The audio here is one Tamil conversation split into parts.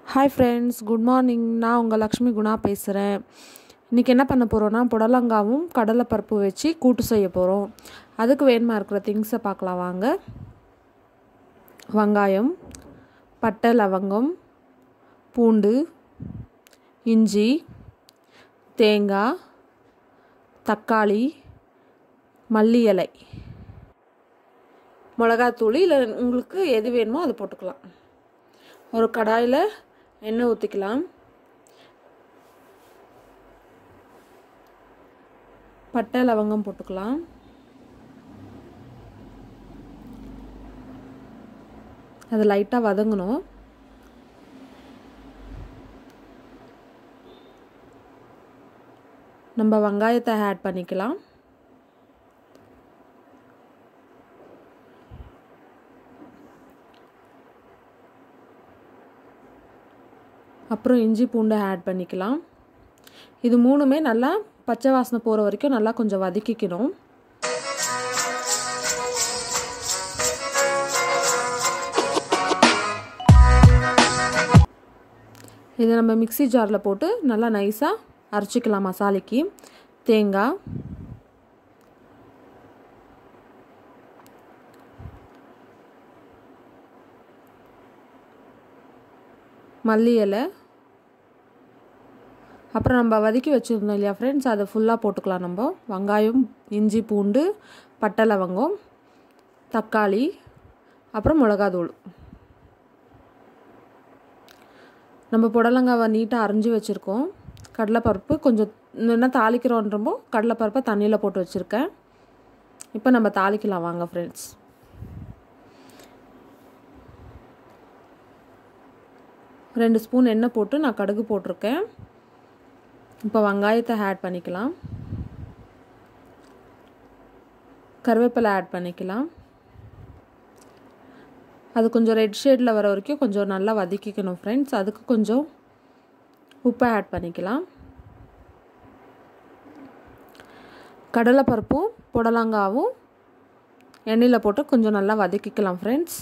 ஹாய் ஃப்ரெண்ட்ஸ் குட் மார்னிங் நான் உங்கள் லக்ஷ்மி குணா பேசுகிறேன் இன்றைக்கி என்ன பண்ண போகிறோன்னா புடலங்காவும் கடலைப்பருப்பு வச்சு கூட்டு செய்ய போகிறோம் அதுக்கு வேணுமா இருக்கிற திங்ஸை பார்க்கலாம் வாங்க வெங்காயம் பட்டை லவங்கம் பூண்டு இஞ்சி தேங்காய் தக்காளி மல்லி இலை மிளகாத்தூள் இல்லை உங்களுக்கு எது வேணுமோ அது போட்டுக்கலாம் ஒரு கடாயில் எண்ணெய் ஊற்றிக்கலாம் பட்டை லவங்கம் போட்டுக்கலாம் அது லைட்டாக வதங்கணும் நம்ம வெங்காயத்தை ஆட் பண்ணிக்கலாம் அப்புறம் இஞ்சி பூண்டை ஆட் பண்ணிக்கலாம் இது மூணுமே நல்லா பச்சை வாசனை போகிற வரைக்கும் நல்லா கொஞ்சம் வதக்கிக்கணும் இதை நம்ம மிக்சி ஜாரில் போட்டு நல்லா நைஸாக அரைச்சிக்கலாம் மசாலைக்கு தேங்காய் மல்லி இலை அப்புறம் நம்ம வதக்கி வச்சுருந்தோம் இல்லையா ஃப்ரெண்ட்ஸ் அதை ஃபுல்லாக போட்டுக்கலாம் நம்ம வெங்காயம் இஞ்சி பூண்டு பட்டை லவங்கம் தக்காளி அப்புறம் மிளகாத்தூள் நம்ம புடலங்காவை நீட்டாக அரைஞ்சி வச்சுருக்கோம் கடலைப்பருப்பு கொஞ்சம் என்ன தாளிக்கிறோன்றப்போ கடலைப்பருப்பை தண்ணியில் போட்டு வச்சுருக்கேன் இப்போ நம்ம தாளிக்கலாம் வாங்க ஃப்ரெண்ட்ஸ் ரெண்டு ஸ்பூன் எண்ணெய் போட்டு நான் கடுகு போட்டிருக்கேன் இப்போ வெங்காயத்தை ஆட் பண்ணிக்கலாம் கருவேப்பிலை ஆட் பண்ணிக்கலாம் அது கொஞ்சம் ரெட் ஷேடில் வர வரைக்கும் கொஞ்சம் நல்லா வதக்கிக்கணும் ஃப்ரெண்ட்ஸ் அதுக்கு கொஞ்சம் உப்பை ஆட் பண்ணிக்கலாம் கடலைப்பருப்பும் புடலங்காவும் எண்ணெயில் போட்டு கொஞ்சம் நல்லா வதக்கிக்கலாம் ஃப்ரெண்ட்ஸ்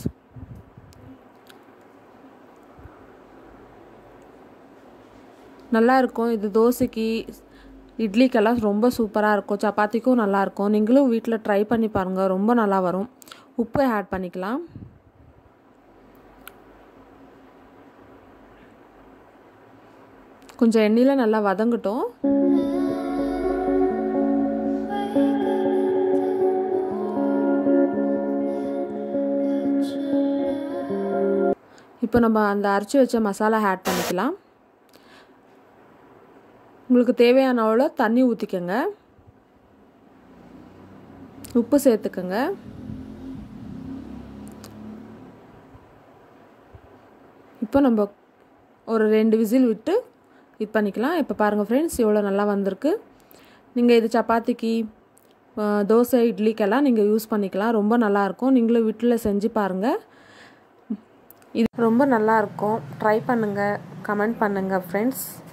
நல்லா இருக்கும் இது தோசைக்கு இட்லிக்கெல்லாம் ரொம்ப சூப்பராக இருக்கும் சப்பாத்திக்கும் நல்லாயிருக்கும் நீங்களும் வீட்டில் ட்ரை பண்ணி பாருங்கள் ரொம்ப நல்லா வரும் உப்பு ஆட் பண்ணிக்கலாம் கொஞ்சம் எண்ணெயில் நல்லா வதங்கட்டும் இப்போ நம்ம அந்த அரைச்சி வச்ச மசாலா ஆட் பண்ணிக்கலாம் உங்களுக்கு தேவையான அவ்வளோ தண்ணி ஊற்றிக்கங்க உப்பு சேர்த்துக்கங்க இப்போ நம்ம ஒரு ரெண்டு விசில் விட்டு இது பண்ணிக்கலாம் இப்போ பாருங்கள் ஃப்ரெண்ட்ஸ் இவ்வளோ நல்லா வந்திருக்கு நீங்கள் இது சப்பாத்திக்கு தோசை இட்லிக்கெல்லாம் நீங்கள் யூஸ் பண்ணிக்கலாம் ரொம்ப நல்லாயிருக்கும் நீங்களும் வீட்டில் செஞ்சு பாருங்கள் இது ரொம்ப நல்லாயிருக்கும் ட்ரை பண்ணுங்கள் கமெண்ட் பண்ணுங்கள் ஃப்ரெண்ட்ஸ்